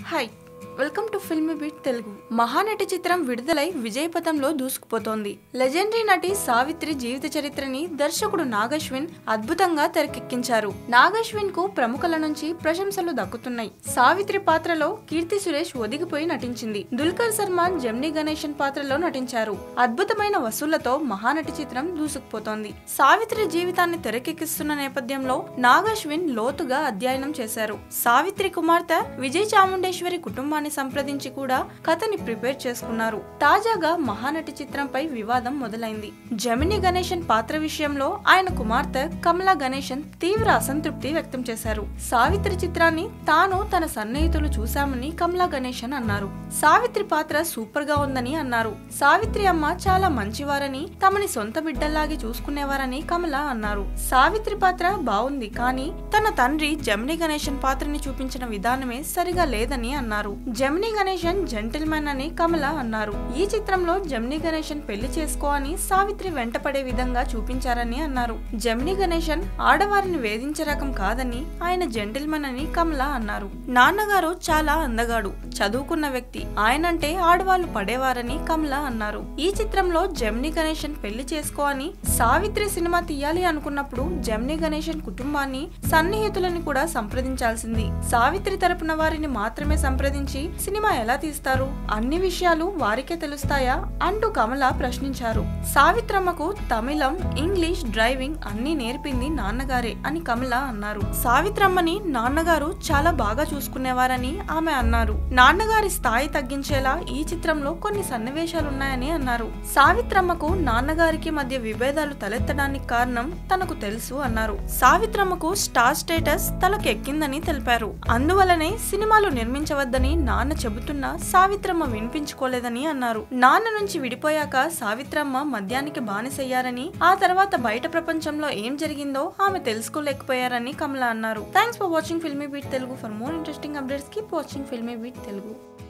hi welcome to Filmibeat Telugu Mahanati చిత్రం విడుదలై విజయపథంలో దూసుకుపోతోంది legendary నటి సావిత్రి జీవిత చరిత్రని దర్శకుడు నాగశ్విన్ అద్భుతంగా తెరకెక్కించారు నాగశ్విన్ కు ప్రముఖుల నుంచి ప్రశంసలు దక్కుతున్నాయి సావిత్రి పాత్రలో కీర్తి సురేష్ ఒదిగిపోయి నటించింది దుల్కర్ సల్మాన్ జెమ్నీ గణేశన్ పాత్రలో నటించారు అద్భుతమైన వసూళ్లతో మహానటి చిత్రం దూసుకుపోతోంది సావిత్రి జీవితాన్ని తెరకెక్కిస్తున్న నేపథ్యంలో నాగశ్విన్ లోతుగా అధ్యయనం చేశారు సావిత్రి కుమార్తె విజయ్ చాముండేశ్వరి కుటుంబాన్ని సంప్రదించి కూడా కథని ప్రిపేర్ చేసుకున్నారు తాజాగా మహానటి చిత్రంపై వివాదం మొదలైంది జమిని గణేశన్ పాత్ర విషయంలో ఆయన కుమార్తె కమలా గణేశన్ తీవ్ర అసంతృప్తి వ్యక్తం చేశారు సావిత్రి చిత్రాన్ని తాను తన సన్నిహితులు చూశామని కమలా గణేశన్ అన్నారు సావిత్రి పాత్ర సూపర్ గా ఉందని అన్నారు సావిత్రి అమ్మ చాలా మంచివారని తమని సొంత బిడ్డల్లాగే చూసుకునేవారని కమల అన్నారు సావిత్రి పాత్ర బాగుంది కానీ తన తండ్రి జమిని గణేశన్ పాత్రని చూపించిన విధానమే సరిగా లేదని అన్నారు జమిని గణేశన్ జెంటిల్మెన్ అని కమల అన్నారు ఈ చిత్రంలో జమిని గణేశన్ పెళ్లి చేసుకో అని సావిత్రి వెంటపడే విధంగా చూపించారని అన్నారు జమిని గణేశన్ ఆడవారిని వేధించే రకం కాదని ఆయన జెంటిల్మెన్ అని కమల అన్నారు నాన్నగారు చాలా అందగాడు చదువుకున్న వ్యక్తి ఆయనంటే ఆడవాళ్లు పడేవారని కమల అన్నారు ఈ చిత్రంలో జమిని గణేశన్ పెళ్లి చేసుకో అని సావిత్రి సినిమా తీయాలి అనుకున్నప్పుడు జమిని గణేశన్ కుటుంబాన్ని సన్నిహితులని కూడా సంప్రదించాల్సింది సావిత్రి తరపున వారిని మాత్రమే సంప్రదించి సినిమా ఎలా తీస్తారు అన్ని విషయాలు వారికే తెలుస్తాయా అంటూ కమల ప్రశ్నించారు సావిత్రమ్మకు తమిళం ఇంగ్లీష్ డ్రైవింగ్ అన్ని నేర్పింది నాన్నగారే అని కమల అన్నారు సావిత్రమ్మని నాన్నగారు చాలా బాగా చూసుకునేవారని ఆమె అన్నారు నాన్నగారి స్థాయి తగ్గించేలా ఈ చిత్రంలో కొన్ని సన్నివేశాలున్నాయని అన్నారు సావిత్రమ్మకు నాన్నగారికి మధ్య విభేదాలు తలెత్తడానికి కారణం తనకు తెలుసు అన్నారు సావిత్రమ్మకు స్టార్ స్టేటస్ తలకు ఎక్కిందని తెలిపారు అందువలనే సినిమాలు నిర్మించవద్దని నాన్న చెబుతున్నా సావిత్రమ్మ వినిపించుకోలేదని అన్నారు నాన్న నుంచి విడిపోయాక సావిత్రమ్మ మద్యానికి బానిసయ్యారని ఆ తర్వాత బయట ప్రపంచంలో ఏం జరిగిందో ఆమె తెలుసుకోలేకపోయారని కమల అన్నారు thanks for watching Filmibeat Telugu for more interesting updates keep watching Filmibeat Telugu